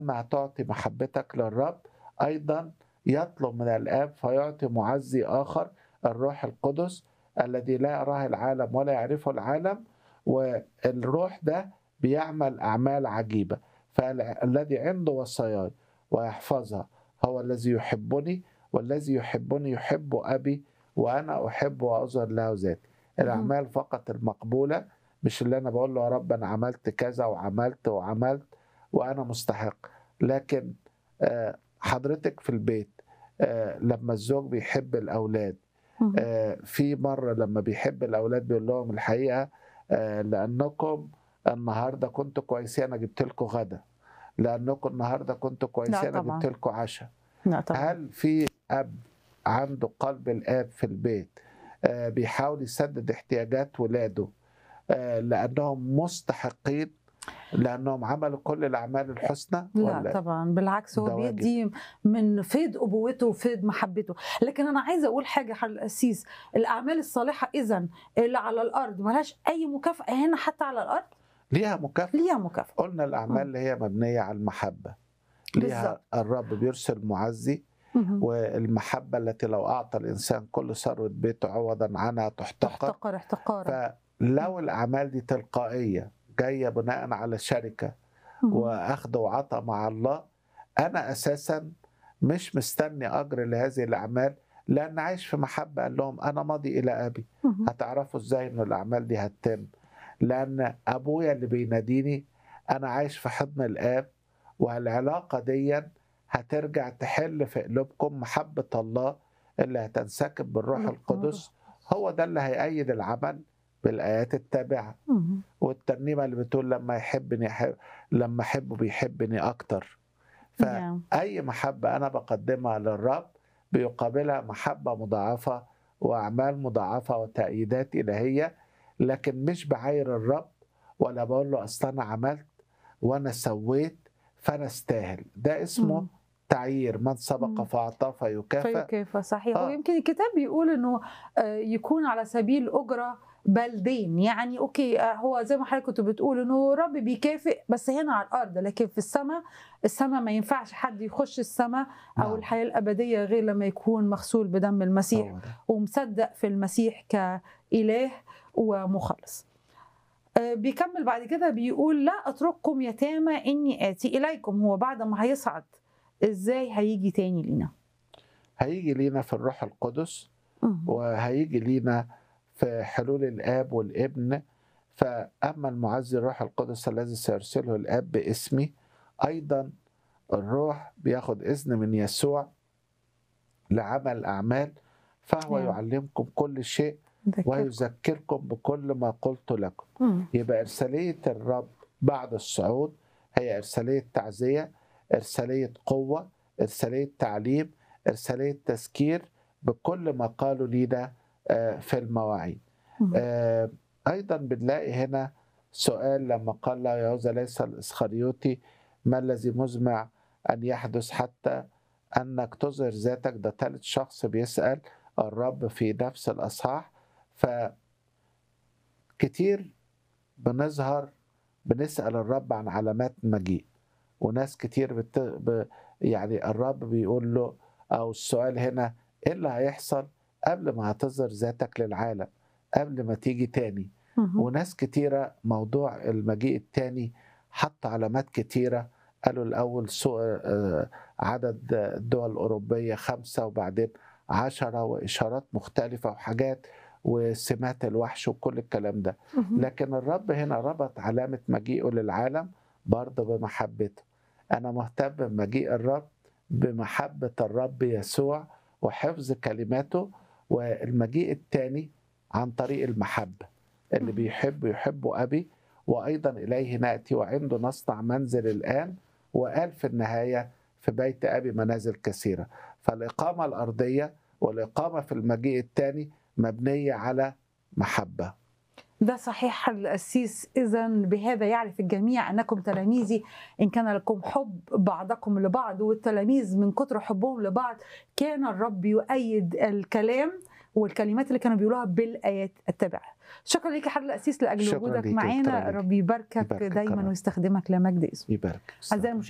لما تعطي محبتك للرب أيضا يطلب من الآب فيعطي معزي آخر الروح القدس الذي لا يراه العالم ولا يعرفه العالم والروح ده بيعمل أعمال عجيبة فالذي عنده وصاياي ويحفظها هو الذي يحبني والذي يحبني يحب أبي وأنا أحب وأظهر له ذاتي الأعمال فقط المقبولة مش اللي أنا بقول له يا رب أنا عملت كذا وعملت وعملت وأنا مستحق لكن آه، حضرتك في البيت آه، لما الزوج بيحب الأولاد مهم. آه، في مرة لما بيحب الأولاد بيقول لهم الحقيقة آه، لأنكم النهاردة كنتوا كويسين أنا جبت لكم غدا لأنكم النهاردة كنتوا كويسين أنا طبعاً. جبت لكم عشاء لا طبعا هل في أب عنده قلب الآب في البيت آه، بيحاول يسدد احتياجات ولاده آه، لأنهم مستحقين لأنهم عملوا كل الأعمال الحسنى لا طبعا بالعكس هو ده واجب. بيدي من فيض ابوته وفيض محبته لكن انا عايزه اقول حاجه حل القسيس الاعمال الصالحه اذا اللي على الارض ملهاش اي مكافاه هنا حتى على الارض ليها مكافأة ليها مكافاه قلنا الأعمال اللي هي مبنية على المحبة ليها بالظبط. الرب بيرسل معزي مهم. والمحبة التي لو أعطى الإنسان كل ثروة بيته عوضا عنها تحتقر احتقر احتقارا فلو الأعمال دي تلقائية جاية بناء على شركة مهم. وأخذ وعطى مع الله أنا أساسا مش مستني أجر لهذه الأعمال لأن عايش في محبة قال لهم أنا ماضي إلى أبي مهم. هتعرفوا إزاي إن الأعمال دي هتتم لأن أبويا اللي بيناديني أنا عايش في حضن الآب والعلاقة دي هترجع تحل في قلوبكم محبة الله اللي هتنسكب بالروح بالروح القدس هو ده اللي هيأيد العمل بالآيات التابعة مهم. والترنيمة اللي بتقول لما يحبني يحب لما أحبه بيحبني أكتر نعم. فأي محبة أنا بقدمها للرب بيقابلها محبة مضاعفة وأعمال مضاعفة وتأييدات إلهية لكن مش بعاير الرب ولا بقول له أصل أنا عملت وأنا سويت فأنا استاهل ده اسمه مم. تعيير من سبق مم. فأعطاه فيكافئ كيف صحيح آه. ويمكن الكتاب بيقول انه آه، يكون على سبيل اجره بلدين يعني اوكي آه، هو زي ما حضرتك كنت بتقول انه رب بيكافئ بس هنا على الارض لكن في السماء السماء ما ينفعش حد يخش السماء او نعم. الحياه الابديه غير لما يكون مغسول بدم المسيح هو ده. ومصدق في المسيح كاله ومخلص آه، بيكمل بعد كده بيقول لا اترككم يتامى اني اتي اليكم هو بعد ما هيصعد ازاي هيجي تاني لينا هيجي لينا في الروح القدس مم. وهيجي لينا في حلول الاب والابن فاما المعزي الروح القدس الذي سيرسله الاب باسمي ايضا الروح بياخد اذن من يسوع لعمل اعمال فهو نعم. يعلمكم كل شيء ذكر. ويذكركم بكل ما قلت لكم مم. يبقى ارساليه الرب بعد الصعود هي ارساليه تعزيه ارساليه قوه ارساليه تعليم ارساليه تذكير بكل ما قالوا لينا آه، في المواعيد مم. آه، ايضا بنلاقي هنا سؤال لما قال له يهوذا ليس الاسخريوطي ما الذي مزمع ان يحدث حتى انك تظهر ذاتك ده ثالث شخص بيسال الرب في نفس الاصحاح ف كتير بنظهر بنسال الرب عن علامات مجيء وناس كتير بت... ب... يعني الرب بيقول له او السؤال هنا ايه اللي هيحصل قبل ما هتظهر ذاتك للعالم قبل ما تيجي تاني مم. وناس كتيرة موضوع المجيء التاني حط علامات كتيرة قالوا الأول سوء آه، عدد الدول الأوروبية خمسة وبعدين عشرة وإشارات مختلفة وحاجات وسمات الوحش وكل الكلام ده مم. لكن الرب هنا ربط علامة مجيئه للعالم برضه بمحبته أنا مهتم بمجيء الرب بمحبة الرب يسوع وحفظ كلماته والمجيء الثاني عن طريق المحبة اللي مم. بيحب يحب أبي وأيضا إليه نأتي وعنده نصنع منزل الآن وقال في النهاية في بيت أبي منازل كثيرة فالإقامة الأرضية والإقامة في المجيء الثاني مبنية على محبة ده صحيح القسيس إذا بهذا يعرف الجميع أنكم تلاميذي إن كان لكم حب بعضكم لبعض والتلاميذ من كتر حبهم لبعض كان الرب يؤيد الكلام والكلمات اللي كانوا بيقولوها بالآيات التابعة شكرا لك يا حضرة القسيس لأجل شكراً وجودك ليك يا معانا دكتورة ربي يباركك يباركك دايما كرم. ويستخدمك لمجد اسمه يبارك أعزائي